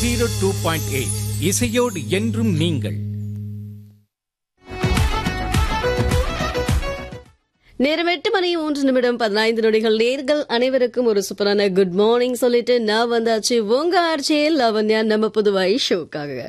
zero two point eight இசையோடு என்றும் நீங்கள் நேரம் எட்டு மணி மூன்று நிமிடம் பதினைந்து நொடிகள் நேர்கள் அனைவருக்கும் ஒரு சூப்பரான குட் மார்னிங் சொல்லிட்டு நான் வந்தாச்சு உங்க ஆர்ச்சியில் லாவண்யா நம்ம புதுவை ஷோக்காக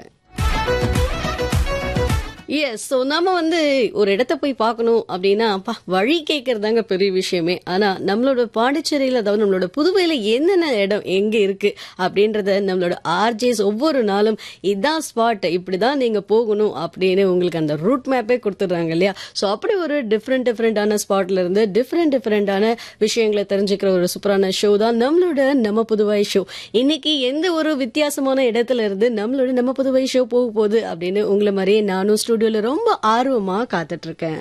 எஸ் ஸோ நம்ம வந்து ஒரு இடத்த போய் பார்க்கணும் அப்படின்னா அப்பா வழி கேட்கறதாங்க பெரிய விஷயமே ஆனா நம்மளோட பாண்டிச்சேரியில் அதாவது நம்மளோட புதுவையில என்னென்ன இடம் எங்க இருக்கு அப்படின்றத நம்மளோட ஆர்ஜேஸ் ஒவ்வொரு நாளும் இதான் ஸ்பாட் இப்படிதான் நீங்க போகணும் அப்படின்னு உங்களுக்கு அந்த ரூட் மேப்பே கொடுத்துட்றாங்க இல்லையா ஸோ அப்படி ஒரு டிஃப்ரெண்ட் டிஃப்ரெண்டான ஸ்பாட்ல இருந்து டிஃப்ரெண்ட் டிஃப்ரெண்டான விஷயங்களை தெரிஞ்சுக்கிற ஒரு சூப்பரான ஷோ தான் நம்மளோட நம்ம புதுவை ஷோ இன்னைக்கு எந்த ஒரு வித்தியாசமான இடத்துல இருந்து நம்மளோட நம்ம புதுவை ஷோ போக போகுது அப்படின்னு உங்களை மாதிரியே நானும் ஸ்டுடியோல ரொம்ப ஆர்வமா காத்துட்டு இருக்கேன்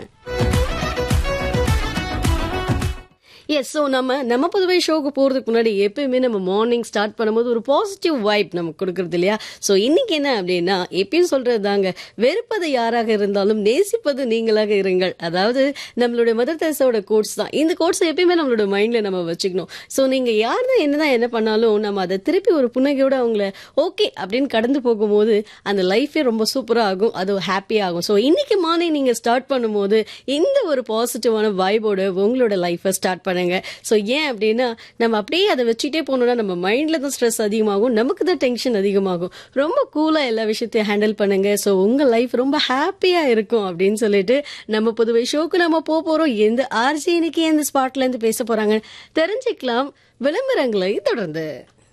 எஸ் ஸோ நம்ம நம்ம புதுவை ஷோக்கு போகிறதுக்கு முன்னாடி எப்பயுமே நம்ம மார்னிங் ஸ்டார்ட் பண்ணும்போது ஒரு பாசிட்டிவ் வைப் நமக்கு கொடுக்குறது இல்லையா ஸோ இன்னைக்கு என்ன அப்படின்னா எப்பயும் சொல்றது தாங்க வெறுப்பது யாராக இருந்தாலும் நேசிப்பது நீங்களாக இருங்கள் அதாவது நம்மளுடைய மதர் தெரசாவோட கோட்ஸ் தான் இந்த கோட்ஸ் எப்பயுமே நம்மளோட மைண்டில் நம்ம வச்சுக்கணும் ஸோ நீங்கள் யார் தான் என்னதான் என்ன பண்ணாலும் நம்ம அதை திருப்பி ஒரு புன்னகையோட அவங்கள ஓகே அப்படின்னு கடந்து போகும்போது அந்த லைஃபே ரொம்ப சூப்பராக ஆகும் அது ஹாப்பி ஆகும் ஸோ இன்னைக்கு மார்னிங் நீங்கள் ஸ்டார்ட் பண்ணும்போது இந்த ஒரு பாசிட்டிவான வைபோட உங்களோட லைஃப்பை ஸ்டார்ட் பண்ணுங்க ஸோ ஏன் அப்படின்னா நம்ம அப்படியே அதை வச்சுட்டே போனோம்னா நம்ம மைண்ட்ல தான் ஸ்ட்ரெஸ் அதிகமாகும் நமக்கு தான் டென்ஷன் அதிகமாகும் ரொம்ப கூலாக எல்லா விஷயத்தையும் ஹேண்டில் பண்ணுங்க ஸோ உங்க லைஃப் ரொம்ப ஹாப்பியா இருக்கும் அப்படின்னு சொல்லிட்டு நம்ம புதுவை ஷோக்கு நம்ம போக போறோம் எந்த ஆர்ஜி இன்னைக்கு எந்த ஸ்பாட்ல இருந்து பேச போறாங்க தெரிஞ்சுக்கலாம் விளம்பரங்களை தொடர்ந்து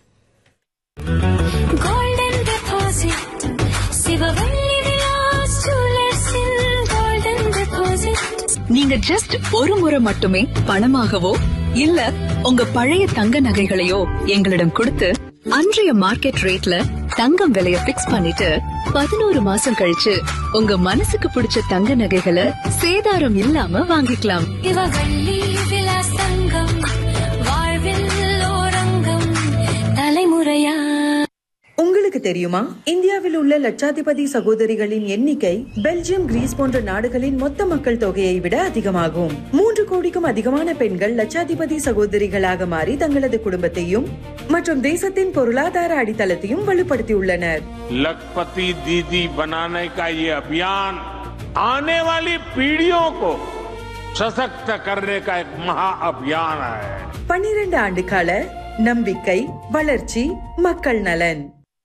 கோல்டன் டெபாசிட் சிவவள்ளி விலாஸ் ஜுவல்லர்ஸில் கோல்டன் டெபாசிட் நீங்க ஜஸ்ட் ஒரு முறை மட்டுமே பணமாகவோ இல்ல உங்க பழைய தங்க நகைகளையோ எங்களிடம் கொடுத்து அன்றைய மார்க்கெட் ரேட்ல தங்கம் விலைய பிக்ஸ் பண்ணிட்டு பதினோரு மாசம் கழிச்சு உங்க மனசுக்கு பிடிச்ச தங்க நகைகளை சேதாரம் இல்லாம வாங்கிக்கலாம் சிவவள்ளி விலாஸ் தங்கம் வாழ்வில் ஓரங்கம் தலைமுறையா உங்களுக்கு தெரியுமா இந்தியாவில் உள்ள லட்சாதிபதி சகோதரிகளின் எண்ணிக்கை பெல்ஜியம் கிரீஸ் போன்ற நாடுகளின் மொத்த மக்கள் தொகையை விட அதிகமாகும் மூன்று கோடிக்கும் அதிகமான பெண்கள் லட்சாதிபதி சகோதரிகளாக மாறி தங்களது குடும்பத்தையும் மற்றும் தேசத்தின் பொருளாதார அடித்தளத்தையும் வலுப்படுத்தியுள்ளனர் लखपति दीदी बनाने का ये अभियान आने वाली पीढ़ियों को सशक्त करने का एक महा अभियान है பன்னிரண்டு ஆண்டு கால நம்பிக்கை வளர்ச்சி மக்கள் நலன்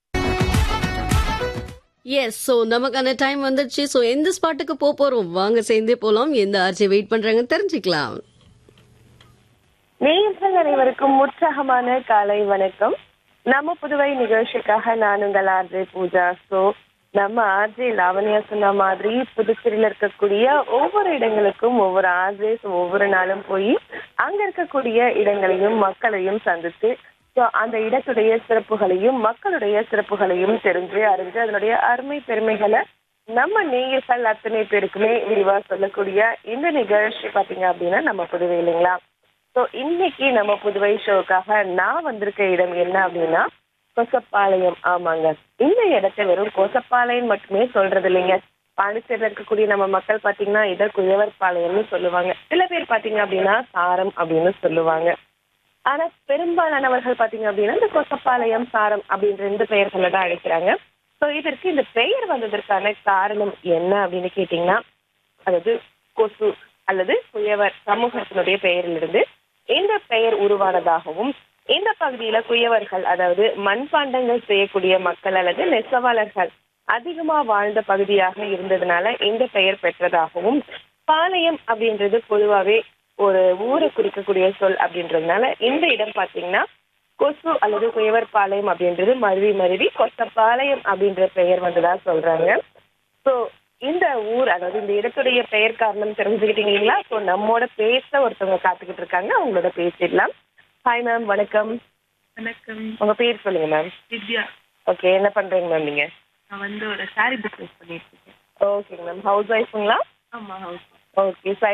எஸ் ஸோ நமக்கான டைம் வந்துடுச்சு ஸோ எந்த ஸ்பாட்டுக்கு போக போறோம் வாங்க சேர்ந்தே போலாம் எந்த ஆர்ஜி வெயிட் பண்றாங்கன்னு தெரிஞ்சுக்கலாம் நேயர்கள் அனைவருக்கும் உற்சாகமான காலை வணக்கம் நம்ம புதுவை நிகழ்ச்சிக்காக நான் உங்கள் ஆர்ஜே பூஜா சோ நம்ம ஆர்ஜே லாவண்யா சொன்ன மாதிரி புதுச்சேரியில இருக்கக்கூடிய ஒவ்வொரு இடங்களுக்கும் ஒவ்வொரு ஆர்ஜேஸ் ஒவ்வொரு நாளும் போய் அங்க இருக்கக்கூடிய இடங்களையும் மக்களையும் சந்தித்து ஸோ அந்த இடத்துடைய சிறப்புகளையும் மக்களுடைய சிறப்புகளையும் தெரிஞ்சு அறிஞ்சு அதனுடைய அருமை பெருமைகளை நம்ம நேயர்கள் அத்தனை பேருக்குமே விரிவா சொல்லக்கூடிய இந்த நிகழ்ச்சி பாத்தீங்க அப்படின்னா நம்ம புதுவை இல்லைங்களா ஸோ இன்னைக்கு நம்ம புதுவை ஷோக்காக நான் வந்திருக்க இடம் என்ன அப்படின்னா கொசப்பாளையம் ஆமாங்க இந்த இடத்த வெறும் கொசப்பாளையம் மட்டுமே சொல்றது இல்லைங்க பாண்டிச்சேரியில் இருக்கக்கூடிய நம்ம மக்கள் பாத்தீங்கன்னா இதை குயவர் பாளையம்னு சொல்லுவாங்க சில பேர் பாத்தீங்க அப்படின்னா சாரம் அப்படின்னு சொல்லுவாங்க ஆனா பெரும்பாலானவர்கள் பாத்தீங்க அப்படின்னா இந்த கொசப்பாளையம் சாரம் அப்படின்ற ரெண்டு பெயர்களை தான் அழைக்கிறாங்க ஸோ இதற்கு இந்த பெயர் வந்ததற்கான காரணம் என்ன அப்படின்னு கேட்டீங்கன்னா அதாவது கொசு அல்லது குயவர் சமூகத்தினுடைய பெயரிலிருந்து இந்த பெயர் உருவானதாகவும் இந்த பகுதியில குயவர்கள் அதாவது மண்பாண்டங்கள் செய்யக்கூடிய மக்கள் அல்லது நெசவாளர்கள் அதிகமா வாழ்ந்த பகுதியாக இருந்ததுனால இந்த பெயர் பெற்றதாகவும் பாளையம் அப்படின்றது பொதுவாவே ஒரு ஊரை குறிக்கக்கூடிய சொல் அப்படின்றதுனால இந்த இடம் பாத்தீங்கன்னா கொசு அல்லது குயவர் பாளையம் அப்படின்றது மருவி மருவி கொசப்பாளையம் அப்படின்ற பெயர் வந்ததா சொல்றாங்க ஸோ இந்த ஊர் அதாவது இந்த இடத்துடைய பெயர் காரணம் தெரிஞ்சுக்கிட்டீங்க இல்லைங்களா ஸோ நம்மோட பேச ஒருத்தவங்க காத்துக்கிட்டு இருக்காங்க அவங்களோட பேசிடலாம் ஹாய் மேம் வணக்கம் வணக்கம் உங்க பேர் சொல்லுங்க மேம் வித்யா ஓகே என்ன பண்றீங்க மேம் நீங்க நான் வந்து ஒரு சாரி பிஸ்னஸ் பண்ணிட்டு இருக்கேன் ஓகேங்க மேம் ஹவுஸ் ஒய்ஃபுங்களா ஆமா ஹவுஸ் ஓகே